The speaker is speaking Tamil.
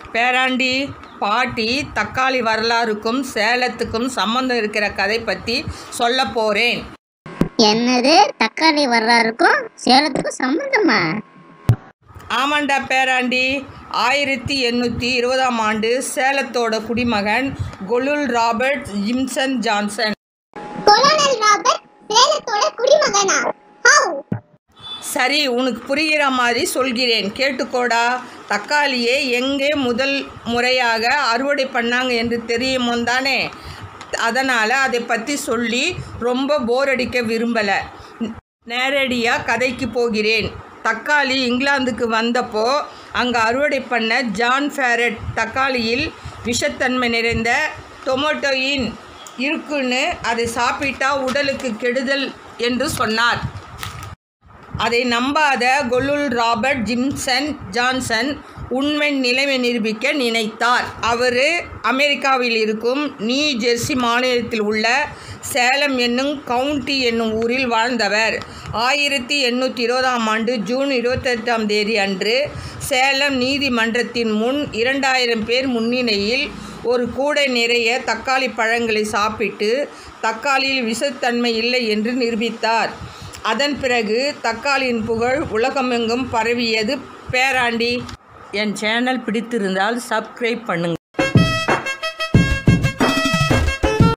பேராண்டி பாட்டி தக்காளி வரலாறுக்கும் சேலத்துக்கும் சம்மந்தம் இருக்கிற கதை பற்றி சொல்ல போகிறேன் என்னது தக்காளி வரலாறுக்கும் சேலத்துக்கும் சம்மந்தமா ஆமாண்டா பேராண்டி ஆயிரத்தி எண்ணூற்றி இருபதாம் ஆண்டு சேலத்தோட குடிமகன் colonel Robert Jimson Johnson colonel Robert சேலத்தோட குடிமகனா ஹவ் சரி உனக்கு புரிகிற மாதிரி சொல்கிறேன் கேட்டுக்கோடா தக்காளியை எங்கே முதல் முறையாக அறுவடை பண்ணாங்க என்று தெரியுமோ தானே அதனால் அதை பற்றி சொல்லி ரொம்ப போர் அடிக்க விரும்பலை நேரடியாக கதைக்கு போகிறேன் தக்காளி இங்கிலாந்துக்கு வந்தப்போ அங்கே அறுவடை பண்ண ஜான் ஃபேரட் தக்காளியில் விஷத்தன்மை நிறைந்த டொமேட்டோயின் இருக்குன்னு அதை சாப்பிட்டா உடலுக்கு கெடுதல் என்று சொன்னார் அதை நம்பாத கொலுல் ராபர்ட் ஜிம்சன் ஜான்சன் உண்மை நிலைமை நிரூபிக்க நினைத்தார் அவர் அமெரிக்காவில் இருக்கும் நியூ ஜெர்சி மாநிலத்தில் உள்ள சேலம் என்னும் கவுண்டி என்னும் ஊரில் வாழ்ந்தவர் ஆயிரத்தி எண்ணூற்றி இருபதாம் ஆண்டு ஜூன் இருபத்தெட்டாம் தேதி அன்று சேலம் நீதிமன்றத்தின் முன் இரண்டாயிரம் பேர் முன்னிலையில் ஒரு கூடை நிறைய தக்காளி பழங்களை சாப்பிட்டு தக்காளியில் விஷத்தன்மை இல்லை என்று நிரூபித்தார் அதன் பிறகு தக்காளியின் புகழ் உலகமெங்கும் பரவியது பேராண்டி என் சேனல் பிடித்திருந்தால் சப்ஸ்கிரைப் பண்ணுங்கள்